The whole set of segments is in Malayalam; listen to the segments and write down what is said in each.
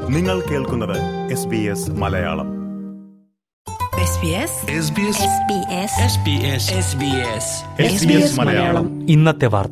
നിങ്ങൾ കേൾക്കുന്നത് S B S Malayalam SBS Malayalam ഇന്നത്തെ വാർത്ത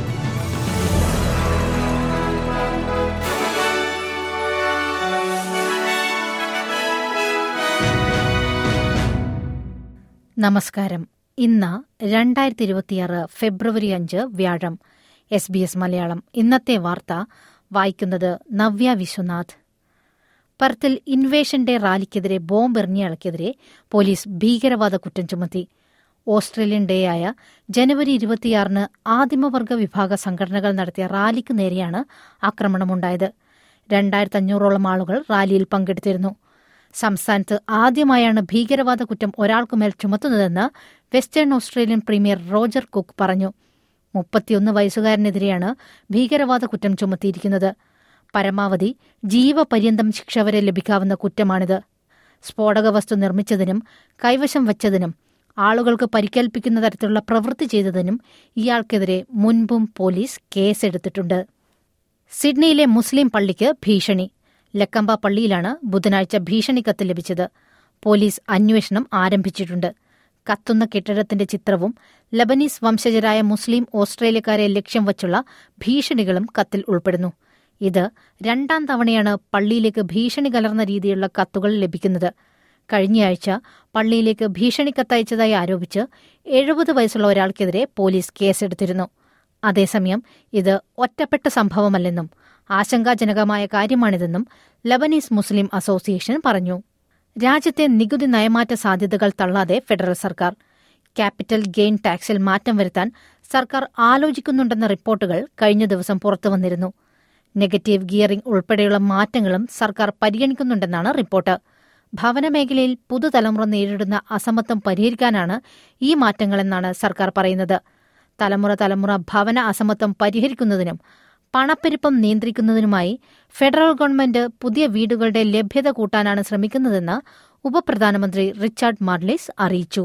നമസ്കാരം ഇന്ന് രണ്ടായിരത്തി ഇരുപത്തിയാറ് ഫെബ്രുവരി അഞ്ച് വ്യാഴം എസ് ബി എസ് മലയാളം ഇന്നത്തെ വാർത്ത വായിക്കുന്നത് നവ്യ വിശ്വനാഥ് പർത്തിൽ ഇൻവേഷൻ ഡേ റാലിക്കെതിരെ ബോംബ് എറിഞ്ഞയാൾക്കെതിരെ പോലീസ് ഭീകരവാദ കുറ്റം ചുമത്തി ഓസ്ട്രേലിയൻ ഡേ ആയ ജനുവരി ഇരുപത്തിയാറിന് ആദിമവർഗ വിഭാഗ സംഘടനകൾ നടത്തിയ റാലിക്ക് നേരെയാണ് ആക്രമണമുണ്ടായത് രണ്ടായിരത്തി അഞ്ഞൂറോളം ആളുകൾ റാലിയിൽ പങ്കെടുത്തിരുന്നു സംസ്ഥാനത്ത് ആദ്യമായാണ് ഭീകരവാദ കുറ്റം ഒരാൾക്കുമേൽ ചുമത്തുന്നതെന്ന് Western Australian premier Roger Cook പറഞ്ഞു മുപ്പത്തിയൊന്ന് വയസ്സുകാരനെതിരെയാണ് ഭീകരവാദ കുറ്റം ചുമത്തിയിരിക്കുന്നത് പരമാവധി ജീവപര്യന്തം ശിക്ഷ വരെ ലഭിക്കാവുന്ന കുറ്റമാണിത് സ്ഫോടക വസ്തു നിർമ്മിച്ചതിനും കൈവശം വച്ചതിനും ആളുകൾക്ക് പരിക്കേൽപ്പിക്കുന്ന തരത്തിലുള്ള പ്രവൃത്തി ചെയ്തതിനും ഇയാൾക്കെതിരെ മുൻപും പോലീസ് കേസെടുത്തിട്ടുണ്ട് സിഡ്നിയിലെ മുസ്ലിം പള്ളിക്ക് ഭീഷണി ലക്കമ്പ പള്ളിയിലാണ് ബുധനാഴ്ച ഭീഷണി കത്ത് ലഭിച്ചത് പോലീസ് അന്വേഷണം ആരംഭിച്ചിട്ടുണ്ട് കത്തുന്ന കെട്ടിടത്തിന്റെ ചിത്രവും ലബനീസ് വംശജരായ മുസ്ലിം ഓസ്ട്രേലിയക്കാരെ ലക്ഷ്യം വച്ചുള്ള ഭീഷണികളും കത്തിൽ ഉൾപ്പെടുന്നു ഇത് രണ്ടാം തവണയാണ് പള്ളിയിലേക്ക് ഭീഷണി കലർന്ന രീതിയിലുള്ള കത്തുകൾ ലഭിക്കുന്നത് കഴിഞ്ഞയാഴ്ച പള്ളിയിലേക്ക് ഭീഷണി കത്തയച്ചതായി ആരോപിച്ച് എഴുപത് വയസ്സുള്ള ഒരാൾക്കെതിരെ പോലീസ് കേസെടുത്തിരുന്നു അതേസമയം ഇത് ഒറ്റപ്പെട്ട സംഭവമല്ലെന്നും ആശങ്കാജനകമായ കാര്യമാണിതെന്നും ലബനീസ് മുസ്ലിം അസോസിയേഷൻ പറഞ്ഞു രാജ്യത്തെ നികുതി നയമാറ്റ സാധ്യതകൾ തള്ളാതെ ഫെഡറൽ സർക്കാർ ക്യാപിറ്റൽ ഗെയിൻ ടാക്സിൽ മാറ്റം വരുത്താൻ സർക്കാർ ആലോചിക്കുന്നുണ്ടെന്ന റിപ്പോർട്ടുകൾ കഴിഞ്ഞ ദിവസം പുറത്തുവന്നിരുന്നു നെഗറ്റീവ് ഗിയറിംഗ് ഉൾപ്പെടെയുള്ള മാറ്റങ്ങളും സർക്കാർ പരിഗണിക്കുന്നുണ്ടെന്നാണ് റിപ്പോർട്ട് ഭവനമേഖലയിൽ പുതുതലമുറ നേരിടുന്ന അസമത്വം പരിഹരിക്കാനാണ് ഈ മാറ്റങ്ങളെന്നാണ് സർക്കാർ പറയുന്നത് തലമുറ തലമുറ ഭവന അസമത്വം പരിഹരിക്കുന്നതിനും പണപ്പെരുപ്പം നിയന്ത്രിക്കുന്നതിനുമായി ഫെഡറൽ ഗവൺമെന്റ് പുതിയ വീടുകളുടെ ലഭ്യത കൂട്ടാനാണ് ശ്രമിക്കുന്നതെന്ന് ഉപപ്രധാനമന്ത്രി റിച്ചാർഡ് മാർലിസ് അറിയിച്ചു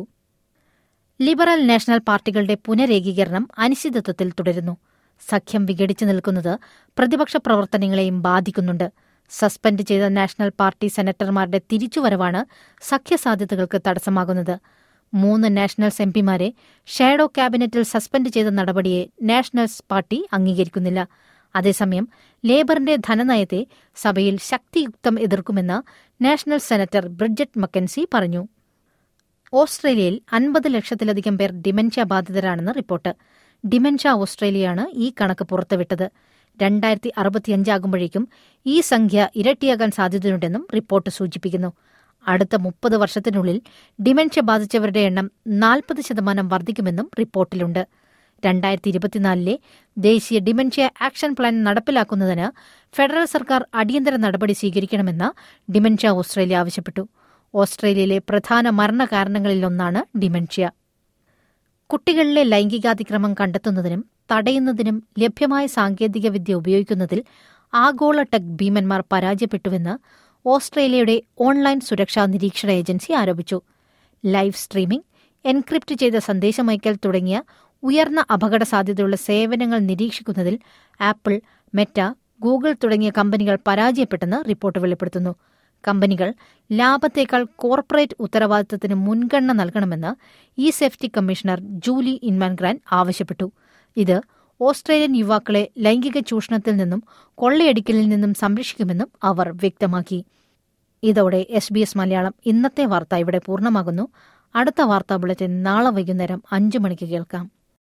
ലിബറൽ നാഷണൽ പാർട്ടികളുടെ പുനരേകീകരണം അനിശ്ചിതത്വത്തിൽ തുടരുന്നു സഖ്യം വിഘടിച്ചു നിൽക്കുന്നത് പ്രതിപക്ഷ പ്രവർത്തനങ്ങളെയും ബാധിക്കുന്നുണ്ട് സസ്പെൻഡ് ചെയ്ത നാഷണൽ പാർട്ടി സെനറ്റർമാരുടെ തിരിച്ചുവരവാണ് സഖ്യസാധ്യതകൾക്ക് തടസ്സമാകുന്നത് മൂന്ന് നാഷണൽസ് എംപിമാരെ ഷാഡോ ക്യാബിനറ്റിൽ സസ്പെൻഡ് ചെയ്ത നടപടിയെ നാഷണൽസ് പാർട്ടി അംഗീകരിക്കുന്നില്ല അതേസമയം ലേബറിന്റെ ധനനയത്തെ സഭയിൽ ശക്തിയുക്തം എതിർക്കുമെന്ന് നാഷണൽ സെനറ്റർ ബ്രിഡ്ജറ്റ് മക്കൻസി പറഞ്ഞു ഓസ്ട്രേലിയയിൽ അൻപത് ലക്ഷത്തിലധികം പേർ ഡിമെൻഷ്യ ബാധിതരാണെന്ന് റിപ്പോർട്ട് ഡിമെൻഷ്യ ഓസ്ട്രേലിയയാണ് ഈ കണക്ക് പുറത്തുവിട്ടത് രണ്ടായിരത്തി അറുപത്തിയഞ്ചാകുമ്പോഴേക്കും ഈ സംഖ്യ ഇരട്ടിയാകാൻ സാധ്യതയുണ്ടെന്നും റിപ്പോർട്ട് സൂചിപ്പിക്കുന്നു അടുത്ത മുപ്പത് വർഷത്തിനുള്ളിൽ ഡിമെൻഷ്യ ബാധിച്ചവരുടെ എണ്ണം നാൽപ്പത് ശതമാനം വർദ്ധിക്കുമെന്നും റിപ്പോർട്ടിലുണ്ട് രണ്ടായിരത്തി ഇരുപത്തിനാലിലെ ദേശീയ ഡിമെൻഷ്യ ആക്ഷൻ പ്ലാൻ നടപ്പിലാക്കുന്നതിന് ഫെഡറൽ സർക്കാർ അടിയന്തര നടപടി സ്വീകരിക്കണമെന്ന് ഡിമെൻഷ്യ ഓസ്ട്രേലിയ ആവശ്യപ്പെട്ടു ഓസ്ട്രേലിയയിലെ പ്രധാന മരണകാരണങ്ങളിലൊന്നാണ് ഡിമെൻഷ്യ കുട്ടികളിലെ ലൈംഗികാതിക്രമം കണ്ടെത്തുന്നതിനും തടയുന്നതിനും ലഭ്യമായ സാങ്കേതികവിദ്യ ഉപയോഗിക്കുന്നതിൽ ആഗോള ടെക് ഭീമന്മാർ പരാജയപ്പെട്ടുവെന്ന് ഓസ്ട്രേലിയയുടെ ഓൺലൈൻ സുരക്ഷാ നിരീക്ഷണ ഏജൻസി ആരോപിച്ചു ലൈവ് സ്ട്രീമിംഗ് എൻക്രിപ്റ്റ് ചെയ്ത സന്ദേശമയക്കൽ തുടങ്ങിയ ഉയർന്ന അപകട സാധ്യതയുള്ള സേവനങ്ങൾ നിരീക്ഷിക്കുന്നതിൽ ആപ്പിൾ മെറ്റ ഗൂഗിൾ തുടങ്ങിയ കമ്പനികൾ പരാജയപ്പെട്ടെന്ന് റിപ്പോർട്ട് വെളിപ്പെടുത്തുന്നു കമ്പനികൾ ലാഭത്തേക്കാൾ കോർപ്പറേറ്റ് ഉത്തരവാദിത്തത്തിന് മുൻഗണന നൽകണമെന്ന് e safety commissioner Julie Inman Grant ആവശ്യപ്പെട്ടു ഇത് ഓസ്ട്രേലിയൻ യുവാക്കളെ ലൈംഗിക ചൂഷണത്തിൽ നിന്നും കൊള്ളയടിക്കലിൽ നിന്നും സംരക്ഷിക്കുമെന്നും അവർ വ്യക്തമാക്കി ഇതോടെ എസ് ബി എസ് മലയാളം ഇന്നത്തെ വാർത്ത ഇവിടെ പൂർണ്ണമാകുന്നു അടുത്ത വാർത്താ ബുള്ളറ്റിൻ നാളെ വൈകുന്നേരം അഞ്ചു മണിക്ക് കേൾക്കാം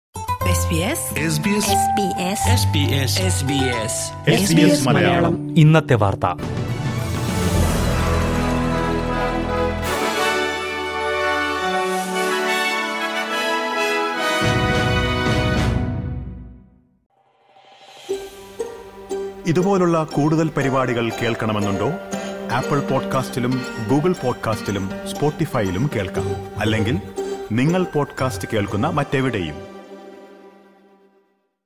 SBS മലയാളം ഇന്നത്തെ വാർത്ത ഇതുപോലുള്ള കൂടുതൽ പരിപാടികൾ കേൾക്കണമെന്നുണ്ടോ ആപ്പിൾ പോഡ്കാസ്റ്റിലും ഗൂഗിൾ പോഡ്കാസ്റ്റിലും സ്പോട്ടിഫൈയിലും കേൾക്കാം അല്ലെങ്കിൽ നിങ്ങൾ പോഡ്കാസ്റ്റ് കേൾക്കുന്ന മറ്റെവിടെയും